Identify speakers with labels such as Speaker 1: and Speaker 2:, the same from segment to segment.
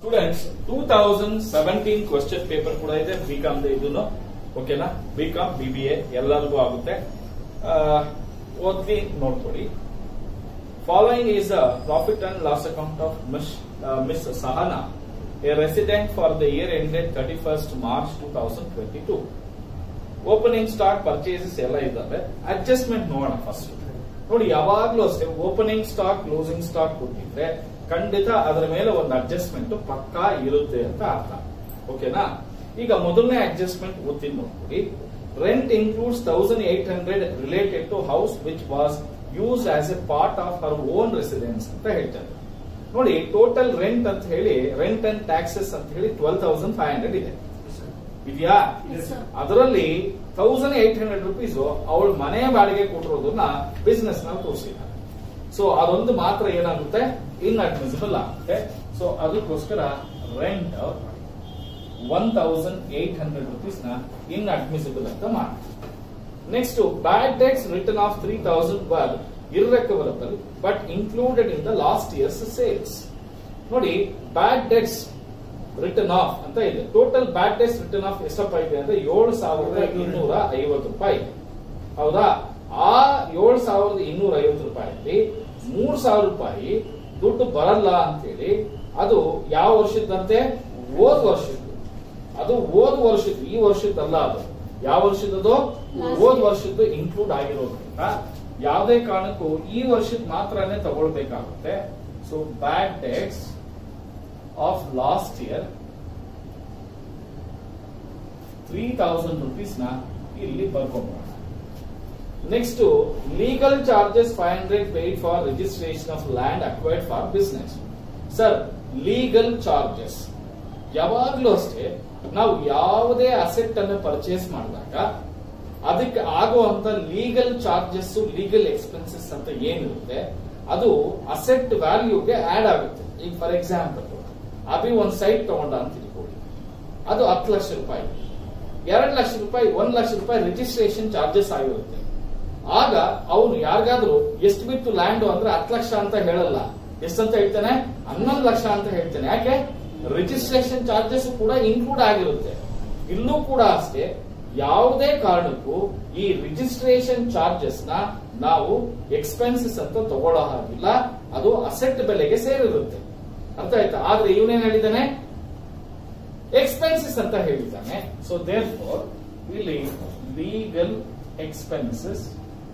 Speaker 1: Students two thousand seventeen question paper ಕೂಡ ಇದೆ BCom ಇದನ್ನು ಓಕೆನಾ ಬಿಕಾಮ್ ಬಿ ಬಿ ಎ ಎಲ್ಲರಿಗೂ ಆಗುತ್ತೆ ಆ, ಓದ್ಲಿ ನೋಡ್ಕೊಡಿ following is a profit and loss account of Miss Miss Sahana a resident for the year ended thirty first March two thousand twenty two opening stock purchases ಎಲ್ಲ ಇದ್ದಾವೆ adjustment ನೋಡೋಣ first ನೋಡಿ ಯಾವಾಗ್ಲೂ ಅಷ್ಟೇ ಓಪನಿಂಗ್ ಸ್ಟಾಕ್ ಕ್ಲೋಸಿಂಗ್ ಸ್ಟಾಕ್ ಕೊಟ್ಟಿದ್ರೆ ಖಂಡಿತ ಅದರ ಮೇಲೆ ಒಂದು ಅಡ್ಜಸ್ಟ್ಮೆಂಟ್ ಪಕ್ಕಾ ಇರುತ್ತೆ ಅಂತ ಅರ್ಥ ಓಕೆನಾ ಈಗ ಮೊದಲನೇ ಅಡ್ಜಸ್ಟ್ಮೆಂಟ್ ಓದ್ತೀನಿ ನೋಡ್ಕೊಡಿ rent includes thousand eight hundred related to house which was use as a part of our own residence ಅಂತ ಹೇಳ್ತಾರೆ ನೋಡಿ ಟೋಟಲ್ ರೆಂಟ್ ಅಂತ ಹೇಳಿ ರೆಂಟ್ ಅಂಡ್ ಟ್ಯಾಕ್ಸಸ್ ಅಂತ ಹೇಳಿ ಟ್ವೆಲ್ ತೌಸಂಡ್ ಫೈವ್ ಹಂಡ್ರೆಡ್ ಇದೆ ಇದೆಯಾ
Speaker 2: Yes, sir.
Speaker 1: ಅದರಲ್ಲಿ ತೌಸಂಡ್ ಏಟ್ ಹಂಡ್ರೆಡ್ ರುಪೀಸ್ ಅವಳು ಮನೆ ಬಾಡಿಗೆ ಕೊಟ್ಟಿರೋದನ್ನ ಬಿಸ್ನೆಸ್ ನಲ್ಲಿ ತೋರಿಸಿದ್ದಾರೆ ಸೊ ಅದೊಂದು ಮಾತ್ರ ಏನಾಗುತ್ತೆ ಇನ್ ಅಡ್ಮಿಸಿಬಲ್ ಆಗುತ್ತೆ ಸೊ ಅದಕ್ಕೋಸ್ಕರ rent one thousand eight hundred rupees ನ ಇನ್ ಅಡ್ಮಿಸಿಬಲ್ ಅಂತ ಮಾಡಿ next bad debts written off three thousand were irrecoverable but included in the last years sales ನೋಡಿ ಬ್ಯಾಡ್ ಡೆಟ್ಸ್ ರಿಟರ್ನ್ ಆಫ್ ಅಂತ ಇದೆ total bad debts written off ಎಷ್ಟಪ್ಪ ಇದೆ ಅಂದ್ರೆ ಏಳು ಸಾವಿರದ ಇನ್ನೂರ ಐವತ್ತು ರೂಪಾಯಿ ಇದೆ. ಹೌದಾ ಆ ಏಳು ಸಾವಿರದ ಇನ್ನೂರ ಐವತ್ತು ರೂಪಾಯಿಯಲ್ಲಿ ಮೂರ್ ಸಾವಿರ ರೂಪಾಯಿ ದುಡ್ಡು ಬರಲ್ಲ ಅಂತೇಳಿ ಅದು ಯಾವ ವರ್ಷದಂತೆ ಹೋದ್ ವರ್ಷದ್ದು ಅದು ಹೋದ್ ವರ್ಷದ್ದು ಈ ವರ್ಷದ್ದಲ್ಲ ಅದು ಯಾವ ವರ್ಷದ್ದು
Speaker 2: Last
Speaker 1: ಹೋದ್
Speaker 2: year.
Speaker 1: ವರ್ಷದ್ದು ಇನ್ಕ್ಲೂಡ್ ಆಗಿರೋದ್ರಿಂದ ಯಾವುದೇ ಕಾರಣಕ್ಕೂ ಈ ವರ್ಷದ ಮಾತ್ರನೇ ತಗೊಳ್ಬೇಕಾಗುತ್ತೆ so bad debts of last year three thousand rupees ನ ಇಲ್ಲಿ ಬರ್ಕೊಂಬೋಣ next legal charges five hundred paid for registration of land acquired for business sir legal charges ಯಾವಾಗ್ಲೂ ಅಷ್ಟೇ ನಾವು ಯಾವುದೇ ಅಸೆಟ್ ಅನ್ನು ಪರ್ಚೇಸ್ ಮಾಡಿದಾಗ ಅದಕ್ಕೆ ಆಗುವಂತ ಲೀಗಲ್ ಚಾರ್ಜಸ್ ಲೀಗಲ್ ಎಕ್ಸ್ಪೆನ್ಸಸ್ ಅಂತ ಏನಿರುತ್ತೆ ಅದು ಅಸೆಟ್ ವ್ಯಾಲ್ಯೂಗೆ ಆಡ್ ಆಗುತ್ತೆ ಈಗ ಫಾರ್ ಎಕ್ಸಾಂಪಲ್ ಅಭಿ ಒಂದ್ ಸೈಟ್ ತಗೊಂಡ ಅಂತ ತಿಳ್ಕೊಳ್ಳಿ ಅದು ಹತ್ತು ಲಕ್ಷ ರೂಪಾಯಿ ಎರಡು ಲಕ್ಷ ರೂಪಾಯಿ ಒಂದ್ ಲಕ್ಷ ರೂಪಾಯಿ ರಿಜಿಸ್ಟ್ರೇಷನ್ ಚಾರ್ಜಸ್ ಆಗಿರುತ್ತೆ ಆಗ ಅವನು ಯಾರಿಗಾದ್ರೂ ಎಷ್ಟು ಬಿತ್ತು ಲ್ಯಾಂಡ್ ಅಂದ್ರೆ ಹತ್ತು ಲಕ್ಷ ಅಂತ ಹೇಳಲ್ಲ ಎಷ್ಟಂತ ಹೇಳ್ತಾನೆ ಹನ್ನೊಂದು ಲಕ್ಷ ಅಂತ ಹೇಳ್ತಾನೆ ಯಾಕೆ ರಿಜಿಸ್ಟ್ರೇಷನ್ ಚಾರ್ಜಸ್ ಕೂಡ ಇನ್ಕ್ಲೂಡ್ ಆಗಿರುತ್ತೆ ಇಲ್ಲೂ ಕೂಡ ಅಷ್ಟೇ ಯಾವುದೇ ಕಾರಣಕ್ಕೂ ಈ ರಿಜಿಸ್ಟ್ರೇಷನ್ ಚಾರ್ಜಸ್ ನ ನಾವು ಎಕ್ಸ್ಪೆನ್ಸಸ್ ಅಂತ ತಗೊಳ್ಳೋ ಹಾಗಿಲ್ಲ ಅದು ಅಸೆಟ್ ಬೆಲೆಗೆ ಸೇರಿರುತ್ತೆ ಅರ್ಥ ಆಯ್ತಾ ಆದ್ರೆ ಇವನೇನ್ ಹೇಳಿದ್ದಾನೆ ಎಕ್ಸ್ಪೆನ್ಸಸ್ ಅಂತ ಹೇಳಿದ್ದಾನೆ ಸೊ ದೇರ್ ಫೋರ್ ಇಲ್ಲಿ legal expenses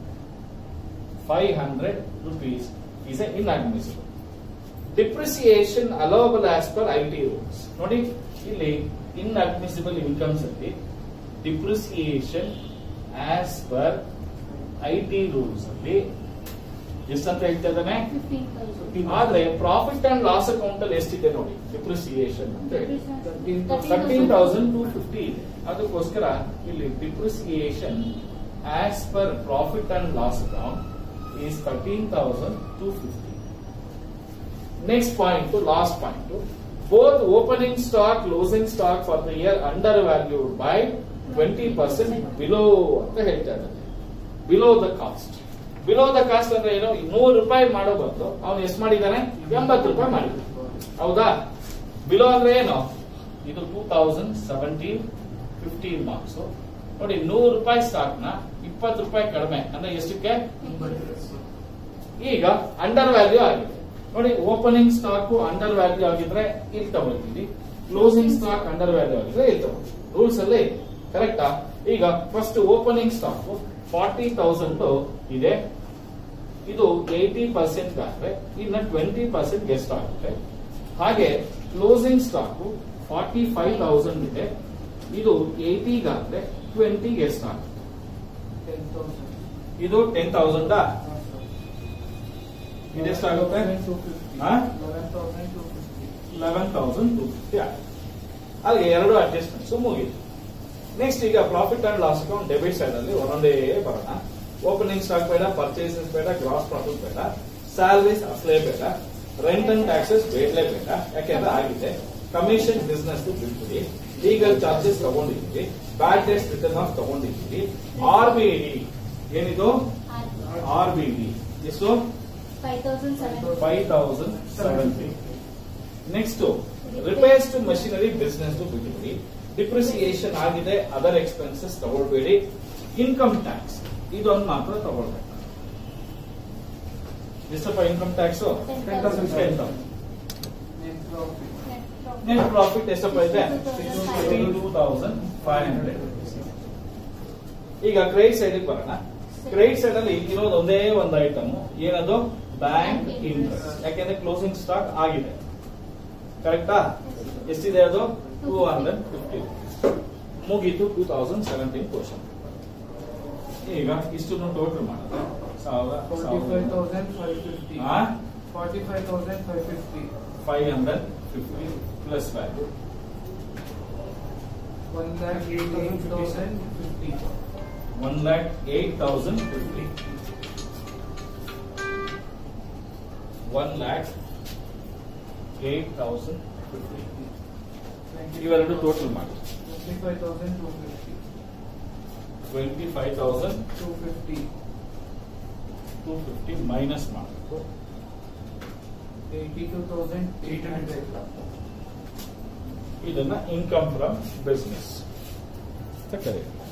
Speaker 1: five hundred rupees is inadmissible depreciation allowable as per I T rules ನೋಡಿ ಇಲ್ಲಿ ಇನ್ ಅಡ್ಮಿಸಿಬಲ್ ಇನ್ಕಮ್ಸ್ ಅಲ್ಲಿ depreciation as per I T rules ಅಲ್ಲಿ ಎಷ್ಟಂತ ಹೇಳ್ತಾ ಇದ್ದಾನೆ
Speaker 2: ಫಿಫ್ಟೀನ್ ತೌಸಂಡ್
Speaker 1: ಆದ್ರೆ ಪ್ರಾಫಿಟ್ ಅಂಡ್ ಲಾಸ್ ಅಕೌಂಟ್ ಅಲ್ಲಿ ಎಷ್ಟಿದೆ ನೋಡಿ ಡಿಪ್ರಿಸಿಯೇಷನ್ ಅಂತ ಹೇಳಿ ತರ್ಟೀನ್
Speaker 2: 13,250
Speaker 1: ತೌಸಂಡ್ ಟೂ ಫಿಫ್ಟಿ ಇದೆ ಅದಕ್ಕೋಸ್ಕರ ಇಲ್ಲಿ depreciation as per profit and loss account is thirteen thousand two fifty next point last point both opening stock closing stock for the year undervalued by twenty percent below ಅಂತ ಹೇಳ್ತಾ ಇದ್ದಾರೆ below the cost below the cost ಅಂದ್ರೆ ಏನು ನೂರು ರೂಪಾಯಿ ಮಾಡೋ ಬದಲು ಅವನು ಎಷ್ಟು ಮಾಡಿದ್ದಾನೆ ಎಂಬತ್ತು ರೂಪಾಯಿ ಮಾಡಿದ್ದಾನೆ ಹೌದಾ ಬಿಲೋ ಅಂದ್ರೆ ಏನು ಇದು two thousand seventeen fifteen marks ನೋಡಿ ನೂರು ರೂಪಾಯಿ ಸ್ಟಾಕ್ ನ ಇಪ್ಪತ್ತು ರೂಪಾಯಿ ಕಡಿಮೆ ಅಂದ್ರೆ ಎಷ್ಟಕ್ಕೆ ಈಗ ಅಂಡರ್ ವ್ಯಾಲ್ಯೂ ಆಗಿದೆ ನೋಡಿ ಓಪನಿಂಗ್ ಸ್ಟಾಕ್ ಅಂಡರ್ ವ್ಯಾಲ್ಯೂ ಆಗಿದ್ರೆ ಇಲ್ಲಿ ತಗೊಳ್ತೀವಿ ಕ್ಲೋಸಿಂಗ್ ಸ್ಟಾಕ್ ಅಂಡರ್ ವ್ಯಾಲ್ಯೂ ಆಗಿದ್ರೆ ಇಲ್ಲಿ ತಗೊಳ್ತೀವಿ ರೂಲ್ಸ್ ಅಲ್ಲೇ ಇದೆ ಕರೆಕ್ಟಾ ಈಗ first opening stock forty thousand ಇದೆ ಇದು ಏಯ್ಟಿ ಪರ್ಸೆಂಟ್ ಆದ್ರೆ ಇನ್ನ ಟ್ವೆಂಟಿ ಪರ್ಸೆಂಟ್ ಗೆಸ್ಟ್ ಆಗುತ್ತೆ ಹಾಗೆ closing stock forty five thousand ಇದೆ ಇದು ಏಯ್ಟಿಗಾದ್ರೆ ಟ್ವೆಂಟಿ ಗೆಸ್ಟ್ ಆಗುತ್ತೆ ಇದು ಟೆನ್ ತೌಸಂಡ್ ಇದೆಷ್ಟಾಗುತ್ತೆ ಲೆವೆನ್ ತೌಸಂಡ್ ಟೂ ಫಿಫ್ಟಿ ಆಗುತ್ತೆ ಅಲ್ಲಿಗೆ ಎರಡು ಅಡ್ಜಸ್ಟ್ಮೆಂಟ್ಸ್ ಮುಗಿತು ನೆಕ್ಸ್ಟ್ ಈಗ profit and loss account debit side ಅಲ್ಲಿ ಒಂದೊಂದೇ ಬರೋಣ ಓಪನಿಂಗ್ ಸ್ಟಾಕ್ ಬೇಡ ಪರ್ಚೇಸಸ್ ಬೇಡ ಗ್ರಾಸ್ ಪ್ರಾಫಿಟ್ ಬೇಡ ಸ್ಯಾಲರೀಸ್ ಅಸಲೇ ಬೇಡ ರೆಂಟ್ ಅಂಡ್ ಟ್ಯಾಕ್ಸಸ್ ಬೇಡಲೇ ಬೇಡ ಯಾಕೆಂದ್ರೆ ಆಗಿದೆ ಕಮಿಷನ್ ಬಿಸ್ನೆಸ್ ಬಿಟ್ಬಿಡಿ ಲೀಗಲ್ ಚಾರ್ಜಸ್ ತಗೊಂಡಿದ್ದೀವಿ ಬ್ಯಾಡ್ ಡೆಟ್ಸ್ ರಿಟರ್ನ್ ಆಫ್ ತಗೊಂಡಿದ್ದೀವಿ ಆರ್ ಬಿ ಡಿ ಏನಿದು ಆರ್ ಬಿ ಡಿ ಎಷ್ಟು
Speaker 2: five thousand seven
Speaker 1: five thousand seventy next repairs to machinery business ಬಿಟ್ಬಿಡಿ ಡಿಪ್ರಿಸಿಯೇಷನ್ ಆಗಿದೆ ಅದರ್ ಎಕ್ಸ್ಪೆನ್ಸಸ್ ತಗೊಳ್ಬೇಡಿ ಇನ್ಕಮ್ ಟ್ಯಾಕ್ಸ್ ಇದೊಂದು ಮಾತ್ರ ತಗೊಳ್ಬೇಕು ಎಷ್ಟಪ್ಪ income tax
Speaker 2: Ten thousand.
Speaker 1: Ten thousand
Speaker 2: Net profit.
Speaker 1: Net profit ಎಷ್ಟಪ್ಪ ಇದೆ
Speaker 3: 62,500.
Speaker 1: ಟೂ ತೌಸಂಡ್ ಫೈವ್ ಹಂಡ್ರೆಡ್ ಈಗ ಕ್ರೆಡಿಟ್ ಸೈಡ್ ಬರೋಣ ಕ್ರೆಡಿಟ್ ಸೈಡ್ ಅಲ್ಲಿ ಇರೋದು ಒಂದೇ ಒಂದು ಐಟಮ್ ಏನದು ಬ್ಯಾಂಕ್ ಇಂಟ್ರೆಸ್ಟ್ ಯಾಕೆಂದ್ರೆ ಕ್ಲೋಸಿಂಗ್ ಸ್ಟಾಕ್ ಆಗಿದೆ ಕರೆಕ್ಟಾ ಎಷ್ಟಿದೆ ಅದು ಟೂ ಹಂಡ್ರೆಡ್ ಫಿಫ್ಟಿ ಮುಗೀತು ಟೂ ತೌಸಂಡ್ ಸೆವೆಂಟೀನ್ ಕ್ವಶನ್ ಈಗ ಇಷ್ಟನ್ನು ಟೋಟಲ್ ಮಾಡೋದು ಸಾವಿರ
Speaker 2: Forty-five thousand five fifty.
Speaker 1: ಹಾ?
Speaker 2: Forty-five thousand five fifty.
Speaker 1: Five hundred fifty plus value
Speaker 2: One lakh eighteen thousand fifty.
Speaker 1: One lakh eight thousand fifty one lakh eight thousand fifty ಇವೆರಡು total ಮಾಡಿ
Speaker 2: Twenty-five thousand two fifty.
Speaker 1: Twenty five thousand
Speaker 2: Two fifty.
Speaker 1: Two fifty minus ಮಾಡಬೇಕು
Speaker 2: Eighty-two thousand eight hundred.
Speaker 1: ಇದನ್ನ income from business correct